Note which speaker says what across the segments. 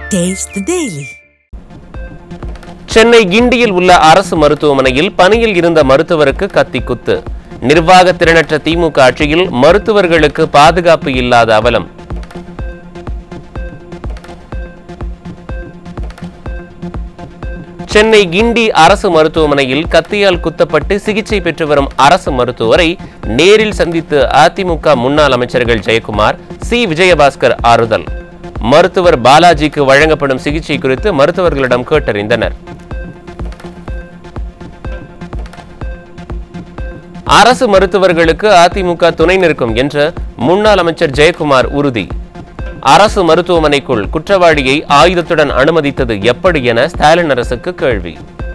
Speaker 1: Taste the Daily.
Speaker 2: Chennai கிண்டியில் உள்ள அரசு மருத்துவமனையில் பணியில் இருந்த மருத்துவருக்கு கத்தி குத்து நிர்வாக திறனற்ற திமுக ஆட்சியில் மருத்துவர்களுக்கு பாதுகாப்பு இல்லாத அவலம் சென்னை கிண்டி அரசு மருத்துவமனையில் கத்தியால் குத்தப்பட்டு சிகிச்சை பெற்று வரும் அரசு மருத்துவரை நேரில் சந்தித்து அதிமுக முன்னாள் அமைச்சர்கள் ஜெயக்குமார் சி விஜயபாஸ்கர் ஆறுதல் மருத்துவர் பாலாஜிக்கு வழங்கப்படும் சிகிச்சை குறித்து மருத்துவர்களிடம் கேட்டறிந்தனர் அரசு மருத்துவர்களுக்கு அதிமுக துணை நிற்கும் என்று முன்னாள் அமைச்சர் ஜெயக்குமார் உறுதி அரசு மருத்துவமனைக்குள் குற்றவாளியை ஆயுதத்துடன் அனுமதித்தது எப்படி என ஸ்டாலின் அரசுக்கு கேள்வி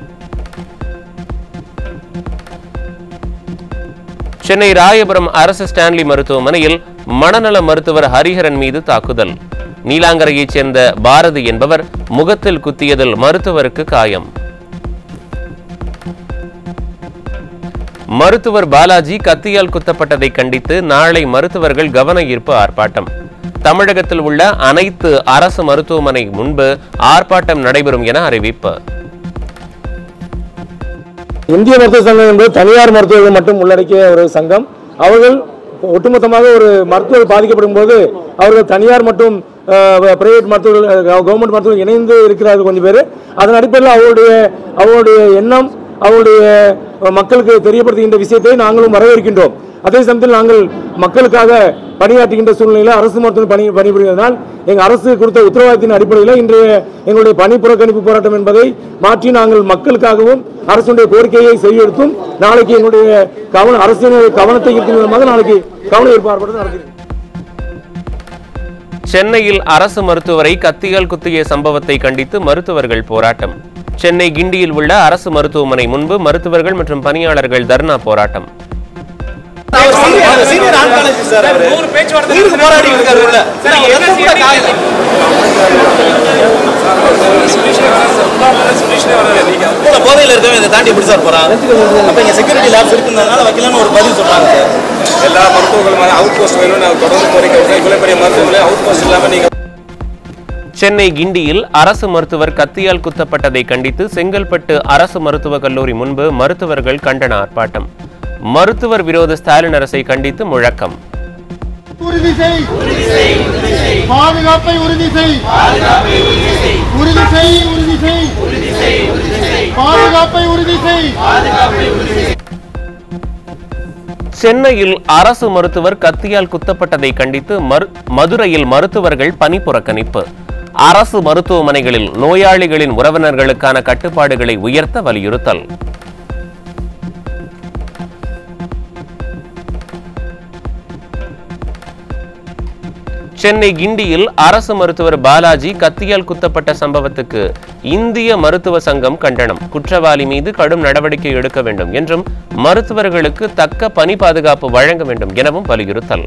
Speaker 2: சென்னை ராயபுரம் அரசு ஸ்டான்லி மருத்துவமனையில் மனநல மருத்துவர் ஹரிஹரன் மீது தாக்குதல் நீலாங்கரையைச் சேர்ந்த பாரதி என்பவர் முகத்தில் குத்தியதில் மருத்துவருக்கு காயம் மருத்துவர் பாலாஜி கத்தியால் குத்தப்பட்டதை கண்டித்து நாளை மருத்துவர்கள் கவன ஈர்ப்பு ஆர்ப்பாட்டம் தமிழகத்தில் உள்ள அனைத்து அரசு மருத்துவமனை முன்பு ஆர்ப்பாட்டம் நடைபெறும் என அறிவிப்பு
Speaker 3: இந்திய மருத்துவ சங்கம் என்பது தனியார் மருத்துவர்கள் மட்டும் உள்ளடக்கிய ஒரு சங்கம் அவர்கள் ஒட்டுமொத்தமாக ஒரு மருத்துவர் பாதிக்கப்படும் போது அவர்கள் தனியார் மற்றும் பிரைவேட் மருத்துவர்கள் கவர்மெண்ட் மருத்துவர்கள் இணைந்து இருக்கிறார்கள் கொஞ்சம் பேர் அதன் அடிப்படையில் அவருடைய அவருடைய எண்ணம் அவருடைய மக்களுக்கு தெரியப்படுத்துகின்ற விஷயத்தை நாங்களும் வரவேற்கின்றோம் அதே சமயத்தில் நாங்கள் மக்களுக்காக பணியாற்றுகின்ற சூழ்நிலையில் அரசு மருத்துவம் பணி பணிபுரிவதனால் எங்கள் அரசு கொடுத்த உத்தரவாதத்தின் அடிப்படையில் இன்றைய எங்களுடைய பணி புறக்கணிப்பு போராட்டம் என்பதை மாற்றி நாங்கள் மக்களுக்காகவும் அரசுடைய கோரிக்கையை செய்யெடுத்தும் நாளைக்கு எங்களுடைய கவன அரசினுடைய கவனத்தை ஈர்க்கும் விதமாக நாளைக்கு கவன ஈர்ப்பு ஆர்ப்பாட்டம் நடக்கிறேன்
Speaker 2: சென்னையில் அரசு மருத்துவரை கத்தியால் குத்திய சம்பவத்தை கண்டித்து மருத்துவர்கள் போராட்டம் சென்னை கிண்டியில் உள்ள அரசு மருத்துவமனை முன்பு மருத்துவர்கள் மற்றும் பணியாளர்கள் தர்ணா போராட்டம்
Speaker 4: சீனியர் ஆன்காலஜி சார் அவரு உயிருக்கு போராடி இருக்காரு உள்ள சார் அவர் ரத்தம் கூட காயல கூட போதையில இருக்கவன் இதை தாண்டி எப்படி சார் போறான் அப்ப இங்க செக்யூரிட்டி லேப்ஸ் இருக்குன்றதுனால வைக்கலாம்னு ஒரு பதில் சொல்றாங்க சார்
Speaker 5: எல்லா மருத்துவர்களும் அவுட் போஸ்ட் வேணும்னு நான் தொடர்ந்து கோரிக்கை விடுறேன் இவ்வளோ பெரிய மருத்துவமனை அவுட் போஸ்ட் இல்லாமல் நீங்கள்
Speaker 2: சென்னை கிண்டியில் அரசு மருத்துவர் கத்தியால் குத்தப்பட்டதை கண்டித்து செங்கல்பட்டு அரசு மருத்துவக் கல்லூரி முன்பு மருத்துவர்கள் கண்டன ஆர்ப்பாட்டம் மருத்துவர் விரோத ஸ்டாலின் அரசை கண்டித்து முழக்கம்
Speaker 6: உறுதி செய் பாதுகாப்பை உறுதி செய் உறுதி செய் உறுதி செய் பாதுகாப்பை உறுதி செய்
Speaker 2: சென்னையில் அரசு மருத்துவர் கத்தியால் குத்தப்பட்டதை கண்டித்து மரு- மதுரையில் மருத்துவர்கள் பணி புறக்கணிப்பு அரசு மருத்துவமனைகளில் நோயாளிகளின் உறவினர்களுக்கான கட்டுப்பாடுகளை உயர்த்த வலியுறுத்தல் சென்னை கிண்டியில் அரசு மருத்துவர் பாலாஜி கத்தியால் குத்தப்பட்ட சம்பவத்துக்கு இந்திய மருத்துவ சங்கம் கண்டனம் குற்றவாளி மீது கடும் நடவடிக்கை எடுக்க வேண்டும் என்றும் மருத்துவர்களுக்கு தக்க பணி பாதுகாப்பு வழங்க வேண்டும் எனவும் வலியுறுத்தல்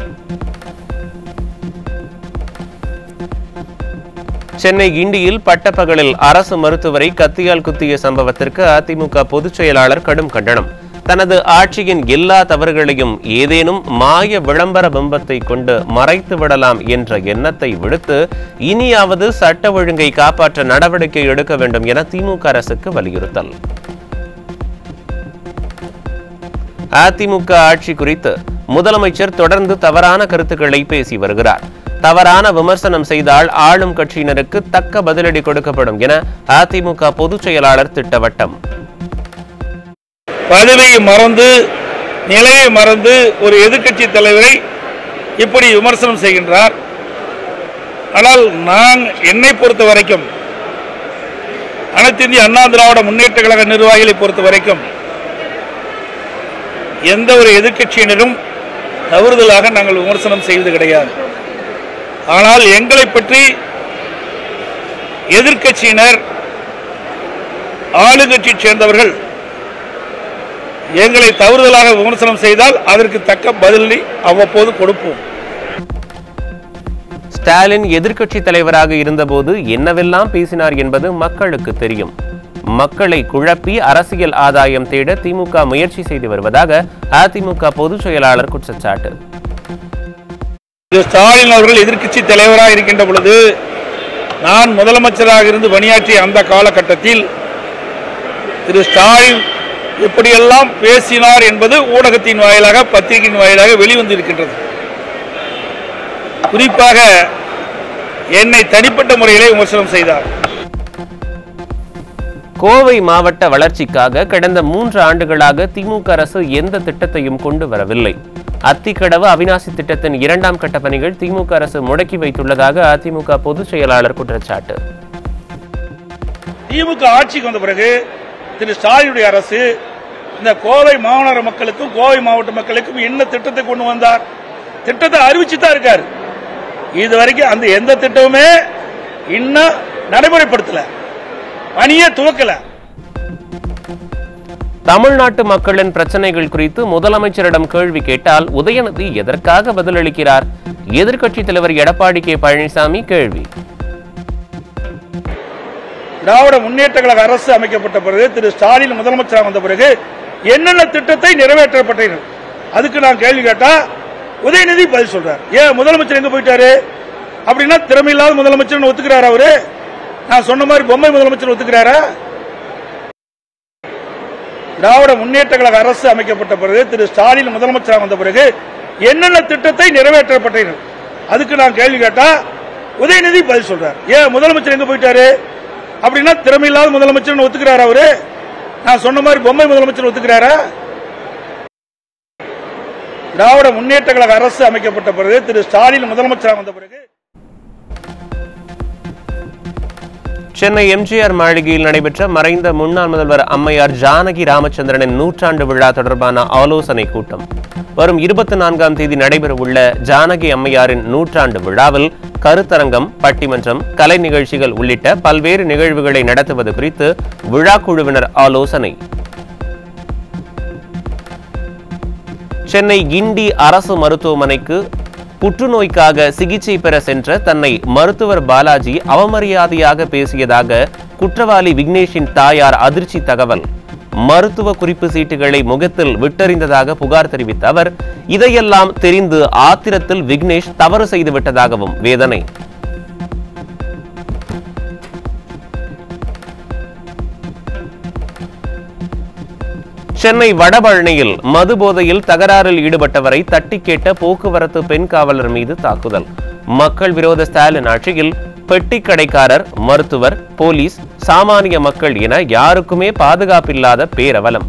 Speaker 2: சென்னை கிண்டியில் பட்டப்பகலில் அரசு மருத்துவரை கத்தியால் குத்திய சம்பவத்திற்கு அதிமுக பொதுச் செயலாளர் கடும் கண்டனம் தனது ஆட்சியின் எல்லா தவறுகளையும் ஏதேனும் மாய விளம்பர பிம்பத்தை கொண்டு மறைத்து விடலாம் என்ற எண்ணத்தை விடுத்து இனியாவது சட்ட ஒழுங்கை காப்பாற்ற நடவடிக்கை எடுக்க வேண்டும் என திமுக அரசுக்கு வலியுறுத்தல் அதிமுக ஆட்சி குறித்து முதலமைச்சர் தொடர்ந்து தவறான கருத்துக்களை பேசி வருகிறார் தவறான விமர்சனம் செய்தால் ஆளும் கட்சியினருக்கு தக்க பதிலடி கொடுக்கப்படும் என அதிமுக பொதுச் செயலாளர் திட்டவட்டம்
Speaker 7: பதவியை மறந்து நிலையை மறந்து ஒரு எதிர்க்கட்சி தலைவரை இப்படி விமர்சனம் செய்கின்றார் ஆனால் நான் என்னை பொறுத்த வரைக்கும் அனைத்து இந்திய அண்ணா திராவிட முன்னேற்ற கழக நிர்வாகிகளை பொறுத்த வரைக்கும் எந்த ஒரு எதிர்க்கட்சியினரும் தவறுதலாக நாங்கள் விமர்சனம் செய்வது கிடையாது ஆனால் எங்களை பற்றி எதிர்க்கட்சியினர் ஆளுங்கட்சியை சேர்ந்தவர்கள் எங்களை தவறுதலாக விமர்சனம் செய்தால் அதற்கு தக்க பதிலடி அவ்வப்போது கொடுப்போம்
Speaker 2: ஸ்டாலின் எதிர்க்கட்சி தலைவராக இருந்தபோது என்னவெல்லாம் பேசினார் என்பது மக்களுக்கு தெரியும் மக்களை குழப்பி அரசியல் ஆதாயம் தேட திமுக முயற்சி செய்து வருவதாக அதிமுக பொதுச் செயலாளர் குற்றச்சாட்டு
Speaker 7: திரு ஸ்டாலின் அவர்கள் எதிர்க்கட்சி தலைவராக இருக்கின்ற பொழுது நான் முதலமைச்சராக இருந்து பணியாற்றிய அந்த காலகட்டத்தில் திரு ஸ்டாலின் எப்படியெல்லாம் பேசினார் என்பது ஊடகத்தின் வாயிலாக பத்திரிகையின் வாயிலாக வெளிவந்திருக்கின்றது குறிப்பாக என்னை தனிப்பட்ட முறையிலே விமர்சனம் செய்தார்
Speaker 2: கோவை மாவட்ட வளர்ச்சிக்காக கடந்த மூன்று ஆண்டுகளாக திமுக அரசு எந்த திட்டத்தையும் கொண்டு வரவில்லை அத்திக்கடவு அவிநாசி திட்டத்தின் இரண்டாம் கட்ட பணிகள் திமுக அரசு முடக்கி வைத்துள்ளதாக அதிமுக பொதுச் செயலாளர் குற்றச்சாட்டு
Speaker 7: திமுக ஆட்சிக்கு வந்த பிறகு திரு ஸ்டாலினுடைய அரசு இந்த கோவை மாநகர மக்களுக்கும் கோவை மாவட்ட மக்களுக்கும் என்ன திட்டத்தை கொண்டு வந்தார் திட்டத்தை அறிவிச்சு தான் இருக்காரு இது வரைக்கும் அந்த எந்த திட்டமுமே இன்னும் நடைமுறைப்படுத்தல பணியே துவக்கல
Speaker 2: தமிழ்நாட்டு மக்களின் பிரச்சனைகள் குறித்து முதலமைச்சரிடம் கேள்வி கேட்டால் உதயநிதி எதற்காக பதிலளிக்கிறார் எதிர்க்கட்சித் தலைவர் எடப்பாடி கே பழனிசாமி கேள்வி
Speaker 7: திராவிட முன்னேற்ற கழக அரசு அமைக்கப்பட்ட பிறகு திரு ஸ்டாலின் முதலமைச்சராக வந்த பிறகு என்னென்ன திட்டத்தை நிறைவேற்றப்பட்டது அதுக்கு நான் கேள்வி கேட்டா உதயநிதி பதில் சொல்றார் ஏன் முதலமைச்சர் எங்க போயிட்டாரு அப்படின்னா திறமையில்லாத முதலமைச்சர் ஒத்துக்கிறாரா அவரு நான் சொன்ன மாதிரி பொம்மை முதலமைச்சர் ஒத்துக்கிறாரா திராவிட முன்னேற்ற கழக அரசு அமைக்கப்பட்ட பிறகு திரு ஸ்டாலின் முதலமைச்சராக வந்த பிறகு என்னென்ன திட்டத்தை நிறைவேற்றப்பட்டது அதுக்கு நான் கேள்வி கேட்டா உதயநிதி பதில் சொல்றார் ஏன் முதலமைச்சர் எங்க போயிட்டாரு அப்படின்னா திறமையில்லாத முதலமைச்சர் ஒத்துக்கிறாரா அவரு நான் சொன்ன மாதிரி பொம்மை முதலமைச்சர் ஒத்துக்கிறாரா திராவிட முன்னேற்ற கழக அரசு அமைக்கப்பட்ட பிறகு திரு ஸ்டாலின் முதலமைச்சராக வந்த பிறகு
Speaker 2: சென்னை எம்ஜிஆர் மாளிகையில் நடைபெற்ற மறைந்த முன்னாள் முதல்வர் அம்மையார் ஜானகி ராமச்சந்திரனின் நூற்றாண்டு விழா தொடர்பான ஆலோசனை கூட்டம் வரும் இருபத்தி நான்காம் தேதி நடைபெறவுள்ள ஜானகி அம்மையாரின் நூற்றாண்டு விழாவில் கருத்தரங்கம் பட்டிமன்றம் கலை நிகழ்ச்சிகள் உள்ளிட்ட பல்வேறு நிகழ்வுகளை நடத்துவது குறித்து விழா குழுவினர் ஆலோசனை சென்னை கிண்டி அரசு மருத்துவமனைக்கு புற்றுநோய்க்காக சிகிச்சை பெற சென்ற தன்னை மருத்துவர் பாலாஜி அவமரியாதையாக பேசியதாக குற்றவாளி விக்னேஷின் தாயார் அதிர்ச்சி தகவல் மருத்துவ குறிப்பு சீட்டுகளை முகத்தில் விட்டறிந்ததாக புகார் தெரிவித்த அவர் இதையெல்லாம் தெரிந்து ஆத்திரத்தில் விக்னேஷ் தவறு செய்து விட்டதாகவும் வேதனை சென்னை வடபழனியில் மது போதையில் தகராறில் ஈடுபட்டவரை தட்டி கேட்ட போக்குவரத்து பெண் காவலர் மீது தாக்குதல் மக்கள் விரோத ஸ்டாலின் ஆட்சியில் பெட்டி கடைக்காரர் மருத்துவர் போலீஸ் சாமானிய மக்கள் என யாருக்குமே பாதுகாப்பில்லாத பேரவலம்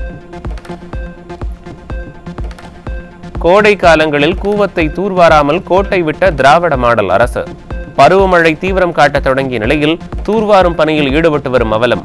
Speaker 2: கோடை காலங்களில் கூவத்தை தூர்வாராமல் கோட்டை விட்ட திராவிட மாடல் அரசு பருவமழை தீவிரம் காட்டத் தொடங்கிய நிலையில் தூர்வாரும் பணியில் ஈடுபட்டு வரும் அவலம்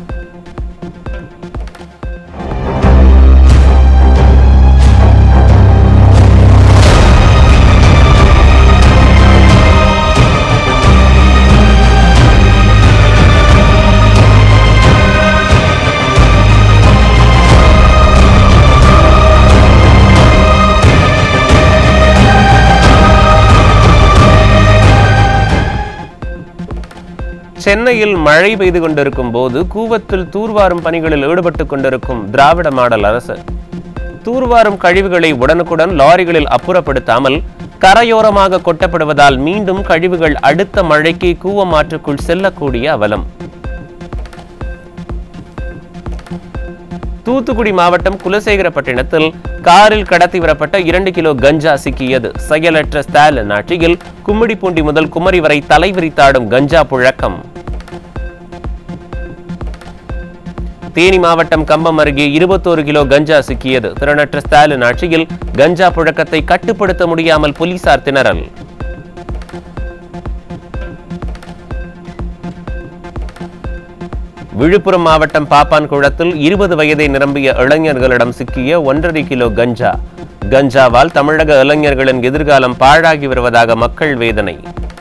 Speaker 2: சென்னையில் மழை பெய்து கொண்டிருக்கும் போது கூவத்தில் தூர்வாரும் பணிகளில் ஈடுபட்டுக் கொண்டிருக்கும் திராவிட மாடல் அரசு தூர்வாரும் கழிவுகளை உடனுக்குடன் லாரிகளில் அப்புறப்படுத்தாமல் கரையோரமாக கொட்டப்படுவதால் மீண்டும் கழிவுகள் அடுத்த மழைக்கு கூவமாற்றுக்குள் செல்லக்கூடிய அவலம் தூத்துக்குடி மாவட்டம் குலசேகரப்பட்டினத்தில் காரில் கடத்தி வரப்பட்ட இரண்டு கிலோ கஞ்சா சிக்கியது செயலற்ற ஸ்டாலின் ஆட்சியில் கும்மிடிப்பூண்டி முதல் குமரி வரை தலைவிரித்தாடும் கஞ்சா புழக்கம் தேனி மாவட்டம் கம்பம் அருகே இருபத்தோரு கிலோ கஞ்சா சிக்கியது திறனற்ற ஸ்டாலின் ஆட்சியில் கஞ்சா புழக்கத்தை கட்டுப்படுத்த முடியாமல் போலீசார் திணறல் விழுப்புரம் மாவட்டம் பாப்பான்குளத்தில் இருபது வயதை நிரம்பிய இளைஞர்களிடம் சிக்கிய ஒன்றரை கிலோ கஞ்சா கஞ்சாவால் தமிழக இளைஞர்களின் எதிர்காலம் பாழாகி வருவதாக மக்கள் வேதனை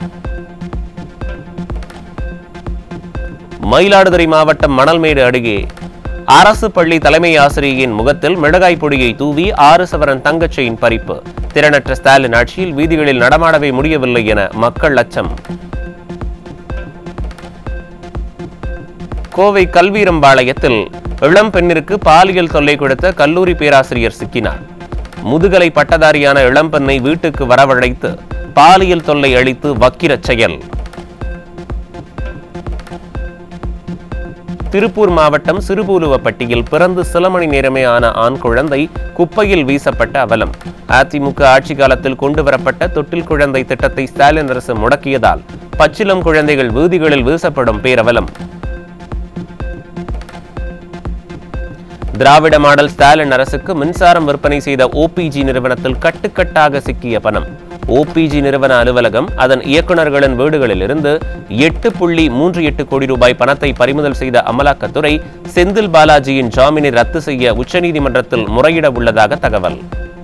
Speaker 2: மயிலாடுதுறை மாவட்டம் மணல்மேடு அருகே அரசு பள்ளி தலைமை ஆசிரியையின் முகத்தில் மிளகாய் பொடியை தூவி ஆறு சவரன் தங்கச் செயின் பறிப்பு திறனற்ற ஸ்டாலின் ஆட்சியில் வீதிகளில் நடமாடவே முடியவில்லை என மக்கள் அச்சம் கோவை கல்வீரம்பாளையத்தில் இளம் பெண்ணிற்கு பாலியல் தொல்லை கொடுத்த கல்லூரி பேராசிரியர் சிக்கினார் முதுகலை பட்டதாரியான இளம்பெண்ணை வீட்டுக்கு வரவழைத்து பாலியல் தொல்லை அளித்து வக்கிரச் செயல் திருப்பூர் மாவட்டம் சிறுபூலுவப்பட்டியில் பிறந்து சில மணி நேரமே ஆன ஆண் குழந்தை குப்பையில் வீசப்பட்ட அவலம் அதிமுக ஆட்சி காலத்தில் கொண்டுவரப்பட்ட தொட்டில் குழந்தை திட்டத்தை ஸ்டாலின் அரசு முடக்கியதால் பச்சிலம் குழந்தைகள் வீதிகளில் வீசப்படும் பேரவலம் திராவிட மாடல் ஸ்டாலின் அரசுக்கு மின்சாரம் விற்பனை செய்த ஓபிஜி நிறுவனத்தில் கட்டுக்கட்டாக சிக்கிய பணம் ஓபிஜி நிறுவன அலுவலகம் அதன் இயக்குநர்களின் வீடுகளில் இருந்து எட்டு புள்ளி மூன்று எட்டு கோடி ரூபாய் பணத்தை பறிமுதல் செய்த அமலாக்கத்துறை செந்தில் பாலாஜியின் ஜாமீனை ரத்து செய்ய உச்சநீதிமன்றத்தில் முறையிட உள்ளதாக தகவல்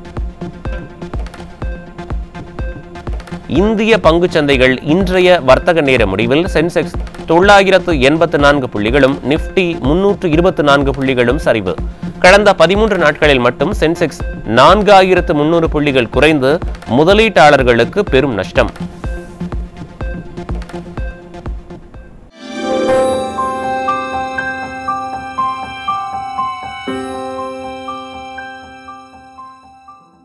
Speaker 2: இந்திய பங்குச் சந்தைகள் இன்றைய வர்த்தக நேர முடிவில் சென்செக்ஸ் தொள்ளாயிரத்து எண்பத்து நான்கு புள்ளிகளும் நிப்டி முன்னூற்று இருபத்து நான்கு புள்ளிகளும் சரிவு கடந்த பதிமூன்று நாட்களில் மட்டும் சென்செக்ஸ் நான்காயிரத்து முன்னூறு புள்ளிகள் குறைந்து முதலீட்டாளர்களுக்கு பெரும் நஷ்டம்